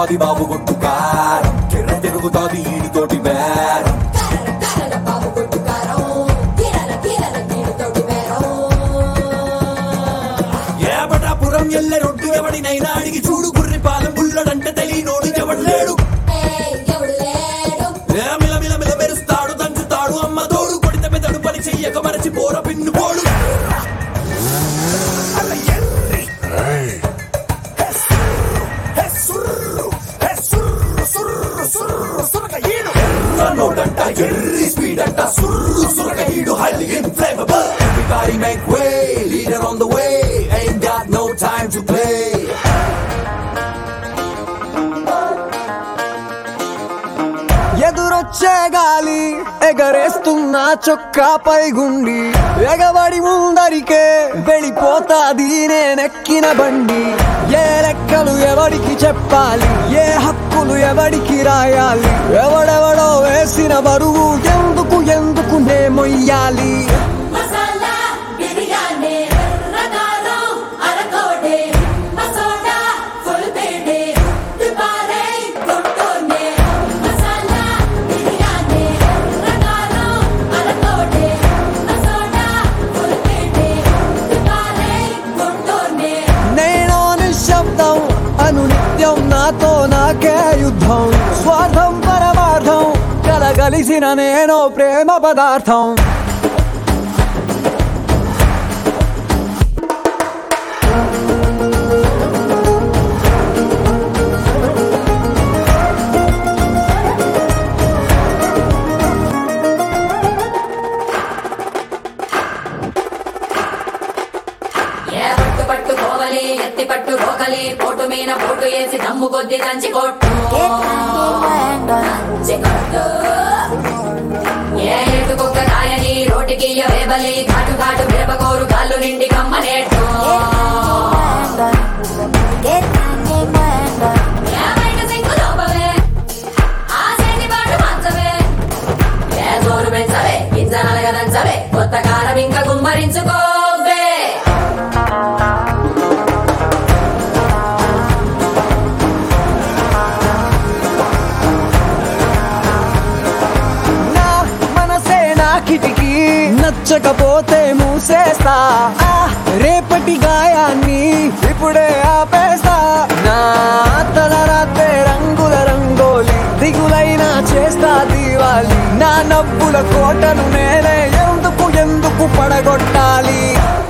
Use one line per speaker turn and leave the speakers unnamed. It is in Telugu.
తిరుగుతాది బాబు కొట్టు కారం కిర్ర తిరుగుతాది ఈడితోటి బేరం ఏబటాపురం ఎల్లె రొడ్డు ఎవడినైనా అడిగి చూడు గుర్రి పాలెం బుల్లడంటే తెలియనోడు ఎవడు లేడు ఏ మిల మిల మిల మెరుస్తాడు దంచుతాడు అమ్మ తోడు కొడితే పెదడు పని చెయ్యక మరచి పోర పిన్ను పోడు అలా ఎర్రి. హే సుర్రు, హే సుర్రు, హే సుర్రు, సుర్రు, సుర్రు, సురక ఈడు. ఎర్రనోడంట ఎర్రి స్పీడ్ అంట సుర్రు సురక ఈడు highly inflammable Everybody make way, leader on the way Ain't got no time to play
ఎదురొచ్చే గాలి ఎగరేస్తున్న చొక్కాపై గుండి ఎగబడి ముందరికే వెళ్ళిపోతాది నేనెక్కిన బండి ఏ లెక్కలు ఎవడికి చెప్పాలి ఏ హక్కులు ఎవడికి రాయాలి ఎవడెవడో వేసిన బరువు ఎందుకు ఎందుకు నే మొయ్యాలి
మసాలా బిర్యానీ రకాలు అరకోడే మసోడా ఫుల్ పేడే దుబారే గుంటూనే మసాలా బిర్యానీ రకాలు అరకోడే మసోడా ఫుల్ పేడే దుబారే గుంటూనే
నేను నిశ్శబ్దం అను నిత్యం నాతో నాకే యుద్ధం స్వార్థం పరమార్థం కలగలిసిన నేను ప్రేమ పదార్థం
ఏ పట్టు పట్టు కోవలి ఎత్తి పట్టు రోకలి పోటు మీన పోటు వేసి దమ్ము కొద్ది దంచి కొట్టు దంచి కొట్టు ఏ ఎటుకొక్క రాయని రోటికి వేబలి ఘాటు ఘాటు మిరపకోరు గాళ్ళు నిండి కమ్మనేట్టు ఏ బయట సింగు లోపవే ఆ చేతి పాటు మంచవే ఏ జోరు పెంచవే గింజ నలగదంచవే కొత్త కారం ఇంకా గుమ్మరించుకోవే
నా మనసే నా కిటికీ నచ్చకపోతే మూసేస్తా ఆ రేపటి గాయాన్ని ఇప్పుడే ఆపేస్తా నా తలరాతే రంగుల రంగోలి దిగులైనా చేస్తా దీవాలి నా నవ్వుల కోటను నేనే ఎందుకు ఎందుకు పడగొట్టాలి